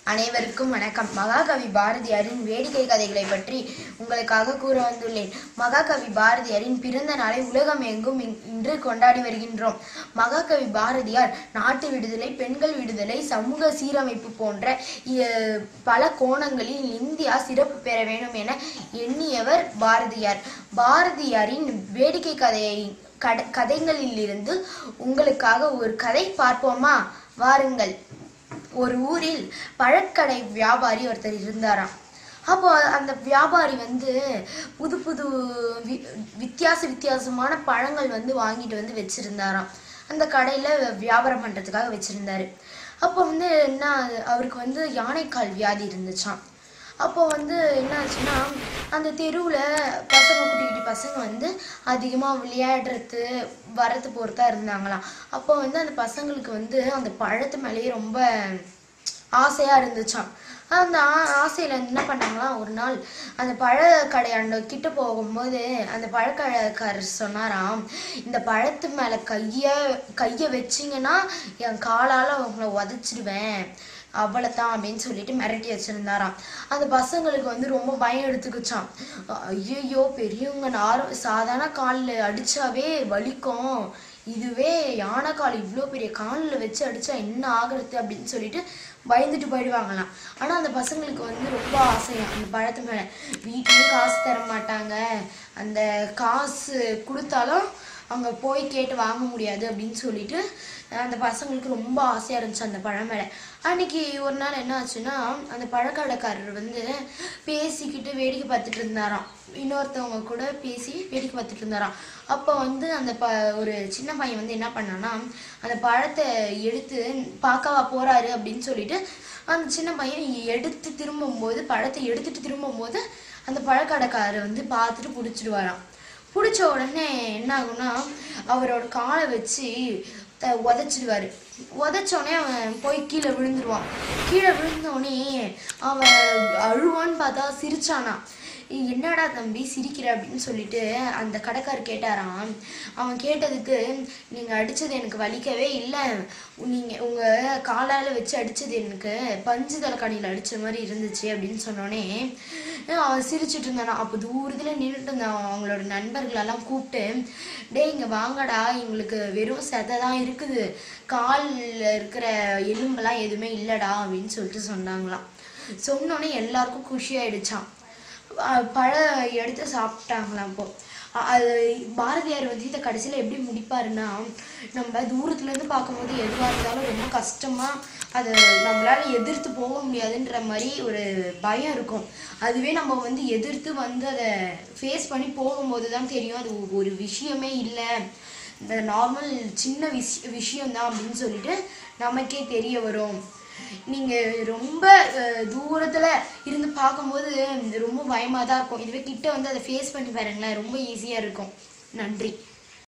அனைவருக்கும் வணக்கம் மகாகவி பாரதியாரின் வேடிக்கை கதைகளை பற்றி உங்களுக்காக கூற வந்துள்ளேன் மகாகவி பாரதியாரின் பிறந்த நாளை உலகம் எங்கும் இன்- இன்று கொண்டாடி வருகின்றோம் மகாகவி பாரதியார் நாட்டு விடுதலை பெண்கள் விடுதலை சமூக சீரமைப்பு போன்ற இ- பல கோணங்களில் இந்தியா சிறப்பு பெற வேண்டும் என எண்ணியவர் பாரதியார் பாரதியாரின் வேடிக்கை கதையை கட கதைகளிலிருந்து உங்களுக்காக ஒரு கதை பார்ப்போமா வாருங்கள் ஒரு ஊரில் பழக்கடை வியாபாரி ஒருத்தர் இருந்தாராம் அப்போ அந்த வியாபாரி வந்து புது புது வி- வித்தியாச வித்தியாசமான பழங்கள் வந்து வாங்கிட்டு வந்து வச்சிருந்தாராம் அந்த கடையில வியாபாரம் பண்றதுக்காக வச்சிருந்தாரு அப்போ வந்து என்ன அவருக்கு வந்து யானைக்கால் வியாதி இருந்துச்சாம் அப்போ வந்து என்ன ஆச்சுன்னா அந்த தெருவில் பசங்க குட்டி குட்டி பசங்க வந்து அதிகமாக விளையாடுறது வரது போகிறதா இருந்தாங்களாம் அப்போ வந்து அந்த பசங்களுக்கு வந்து அந்த பழத்து மேலேயே ரொம்ப ஆசையாக இருந்துச்சாம் அந்த ஆ- ஆசையில என்ன பண்ணாங்களாம் ஒரு நாள் அந்த பழக்கடையாண்ட கிட்ட போகும்போது அந்த பழக்கடைக்காரர் சொன்னாராம் இந்த பழத்து மேலே கையை கையை வச்சிங்கன்னா என் காலால் அவங்கள உதச்சிடுவேன் அவ்வளோதான் அப்படின்னு சொல்லிட்டு மிரட்டி வச்சிருந்தாராம் அந்த பசங்களுக்கு வந்து ரொம்ப பயம் எடுத்துக்கிச்சான் ஐயோ பெரியவங்க நார் சாதாரண காலில் அடிச்சாவே வலிக்கும் இதுவே யானைக்கால் இவ்வளோ பெரிய காலில் வச்சு அடிச்சா என்ன ஆகுறது அப்படின்னு சொல்லிட்டு பயந்துட்டு போயிடுவாங்களாம் ஆனால் அந்த பசங்களுக்கு வந்து ரொம்ப ஆசையா அந்த பழத்து மேலே வீட்லேயும் காசு தர மாட்டாங்க அந்த காசு கொடுத்தாலும் அங்கே போய் கேட்டு வாங்க முடியாது அப்படின்னு சொல்லிட்டு அந்த பசங்களுக்கு ரொம்ப ஆசையாக இருந்துச்சு அந்த பழம் மேலே அன்னைக்கு ஒரு நாள் என்ன ஆச்சுன்னா அந்த பழக்கடைக்காரர் வந்து பேசிக்கிட்டு வேடிக்கை பார்த்துட்டு இருந்தாராம் இன்னொருத்தவங்க கூட பேசி வேடிக்கை பார்த்துட்டு இருந்தாராம் அப்போ வந்து அந்த ப ஒரு சின்ன பையன் வந்து என்ன பண்ணான்னா அந்த பழத்தை எடுத்து பார்க்கவா போறாரு அப்படின்னு சொல்லிட்டு அந்த சின்ன பையன் எடுத்து திரும்பும்போது பழத்தை எடுத்துட்டு திரும்பும்போது அந்த பழக்கடைக்காரர் வந்து பார்த்துட்டு பிடிச்சிடுவாராம் பிடிச்ச உடனே என்ன ஆகும்னா அவரோட காலை வச்சு த உதச்சிடுவாரு உதச்ச உடனே அவன் போய் கீழே விழுந்துருவான் கீழே விழுந்த உடனே அவன் அழுவான்னு பார்த்தா சிரிச்சானா "ஏய், என்னடா தம்பி சிரிக்கிற அப்படின்னு சொல்லிட்டு அந்த கடைக்காரர் கேட்டாராம் அவன் கேட்டதுக்கு நீங்க அடிச்சது எனக்கு வலிக்கவே இல்லை நீங்க உங்க காலால வச்சு அடிச்சது எனக்கு பஞ்சு தலைக்கணியில் அடிச்ச மாதிரி இருந்துச்சு அப்படின்னு சொன்னோடனே அவன் சிரிச்சிட்டு இருந்தானா அப்போ தூரத்துல நின்றுட்டு இருந்தான் அவங்களோட நண்பர்களெல்லாம் கூப்பிட்டு டேய் இங்க வாங்கடா எங்களுக்கு வெறும் செதை தான் இருக்குது காலில் இருக்கிற எலும்பெல்லாம் எதுவுமே இல்லடா அப்படின்னு சொல்லிட்டு சொன்னாங்களாம் சொன்னோடனே எல்லாருக்கும் குஷி ஆயிடுச்சான் அஹ் பழம் எடுத்து சாப்பிட்டாங்களாம் அப்போ அ- அது பாரதியார் வந்து இதை கடைசியில் எப்படி முடிப்பாருன்னா நம்ம தூரத்துலேருந்து பார்க்கும்போது எதுவாக இருந்தாலும் ரொம்ப கஷ்டமாக அதை நம்மளால எதிர்த்து போக முடியாதுன்ற மாதிரி ஒரு பயம் இருக்கும் அதுவே நம்ம வந்து எதிர்த்து வந்து அதை ஃபேஸ் பண்ணி போகும்போது தான் தெரியும் அது ஒரு விஷயமே இல்லை இந்த நார்மல் சின்ன விஷ் விஷயம்தான் அப்படின்னு சொல்லிட்டு நமக்கே தெரிய வரும் நீங்க ரொம்ப அஹ், தூரத்துல இருந்து பார்க்கும்போது ரொம்ப பயமா தான் இருக்கும் இதுவே கிட்ட வந்து அதை ஃபேஸ் பண்ணி பாருங்களேன் ரொம்ப ஈஸியா இருக்கும் நன்றி